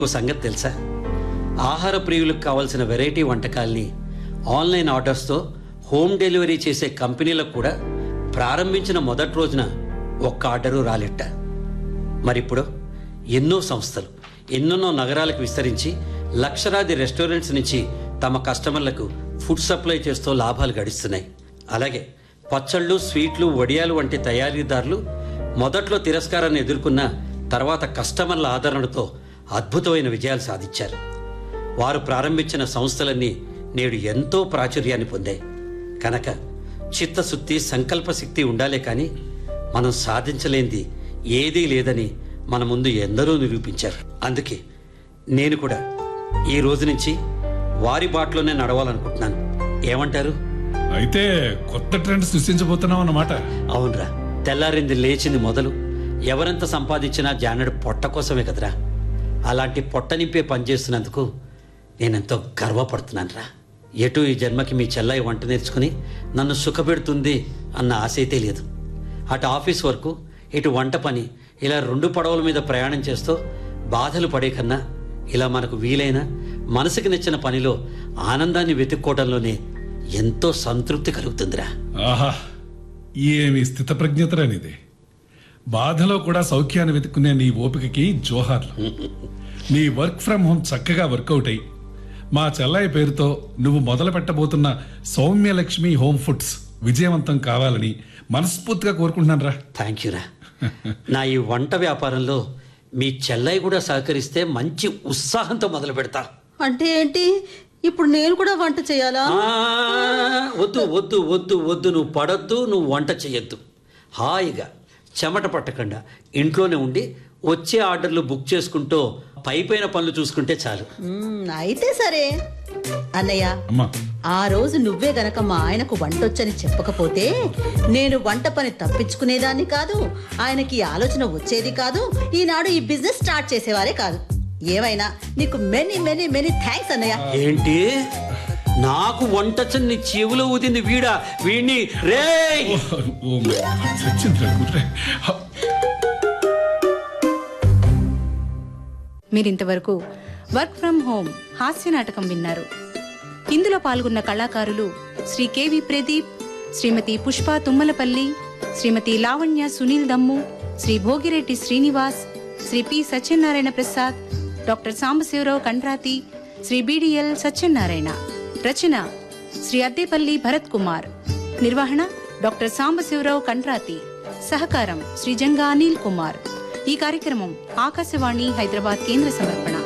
ఓ సంగతి తెలుసా ఆహార ప్రియులకు కావాల్సిన వెరైటీ వంటకాల్ని ఆన్లైన్ ఆర్డర్స్తో హోమ్ డెలివరీ చేసే కంపెనీలకు కూడా ప్రారంభించిన మొదటి రోజున ఒక్క ఆర్డరు రాలిట్ట మరిప్పుడు ఎన్నో సంస్థలు ఎన్నెన్నో నగరాలకు విస్తరించి లక్షలాది రెస్టారెంట్స్ నుంచి తమ కస్టమర్లకు ఫుడ్ సప్లై చేస్తూ లాభాలు గడిస్తున్నాయి అలాగే పచ్చళ్ళు స్వీట్లు వడియాలు వంటి తయారీదారులు మొదట్లో తిరస్కారాన్ని ఎదుర్కొన్న తర్వాత కస్టమర్ల ఆదరణతో అద్భుతమైన విజయాలు సాధించారు వారు ప్రారంభించిన సంస్థలన్నీ నేడు ఎంతో ప్రాచుర్యాన్ని పొందాయి కనుక చిత్తశుద్ధి సంకల్ప శక్తి ఉండాలే కానీ మనం సాధించలేనిది ఏదీ లేదని మన ముందు ఎందరో నిరూపించారు అందుకే నేను కూడా ఈ రోజు నుంచి వారి బాటలోనే నడవాలనుకుంటున్నాను ఏమంటారు అయితే కొత్త ట్రెండ్ సృష్టించబోతున్నాం అన్నమాట అవునరా తెల్లారింది లేచింది మొదలు ఎవరెంత సంపాదించినా జానడు పొట్ట కోసమే కదరా అలాంటి పొట్ట నింపే పని చేస్తున్నందుకు నేనెంతో గర్వపడుతున్నానురా ఎటు ఈ జన్మకి మీ చెల్లాయి వంట నేర్చుకుని నన్ను సుఖపెడుతుంది అన్న ఆశ అయితే లేదు అటు ఆఫీస్ వరకు ఇటు వంట పని ఇలా రెండు పడవల మీద ప్రయాణం చేస్తూ బాధలు పడే కన్నా ఇలా మనకు వీలైన మనసుకి నచ్చిన పనిలో ఆనందాన్ని వెతుక్కోవడంలోనే ఎంతో సంతృప్తి కలుగుతుందిరా ఆహా ఏమి స్థితప్రజ్ఞతరనిది బాధలో కూడా సౌఖ్యాన్ని వెతుక్కునే నీ ఓపికకి జోహార్లు నీ వర్క్ ఫ్రం హోమ్ చక్కగా వర్కౌట్ అయ్యి మా చెల్లాయి పేరుతో నువ్వు మొదలు పెట్టబోతున్న సౌమ్యలక్ష్మి హోమ్ ఫుడ్స్ విజయవంతం కావాలని మనస్ఫూర్తిగా కోరుకుంటున్నాను రా థ్యాంక్ యూరా నా ఈ వంట వ్యాపారంలో మీ చెల్లయ్య కూడా సహకరిస్తే మంచి ఉత్సాహంతో మొదలు పెడతా అంటే ఏంటి ఇప్పుడు నేను కూడా వంట చేయాలా ఆ, వద్దు వద్దు వద్దు వద్దు నువ్వు పడొద్దు నువ్వు వంట చేయొద్దు హాయిగా చెమట పట్టకుండా ఇంట్లోనే ఉండి వచ్చే ఆర్డర్లు బుక్ చేసుకుంటూ పై పైన పనులు చూసుకుంటే చాలు మ్మ్, అయితే సరే అన్నయ్య అమ్మా ఆ రోజు నువ్వే గనక మా ఆయనకు వంటొచ్చని చెప్పకపోతే నేను వంట పని తప్పించుకునేదాన్ని కాదు ఆయనకి ఈ ఆలోచన వచ్చేది కాదు ఈనాడు ఈ బిజినెస్ స్టార్ట్ చేసేవారే కాదు ఏమైనా నీకు మెనీ మెనీ మెనీ థ్యాంక్స్ అన్నయ్య ఏంటి నాకు వంట నీ చెవిలో ఊదింది వీడా వీడిని రేయ్ ఓ మై గాడ్, చచ్చిందిరా గుర్రే. హ, మీరింతవరకు వర్క్ ఫ్రం హోమ్ హాస్య నాటకం విన్నారు ఇందులో పాల్గొన్న కళాకారులు Shri K V Pradeep Shrimati Pushpa Tummalapalli Shrimati Lavanya Sunil Dammu Shri Bhogireddy Srinivas Shri P Satyanarayana Prasad doctor Sambasivarao Kandrati Shri B D L Satyanarayana రచన శ్రీ అద్దేపల్లి భరత్ కుమార్ నిర్వహణ డాక్టర్ సాంబశివరావు కండ్రాతి సహకారం శ్రీ జంగా అనిల్ కుమార్ ఈ కార్యక్రమం ఆకాశవాణి హైదరాబాద్ కేంద్ర సమర్పణ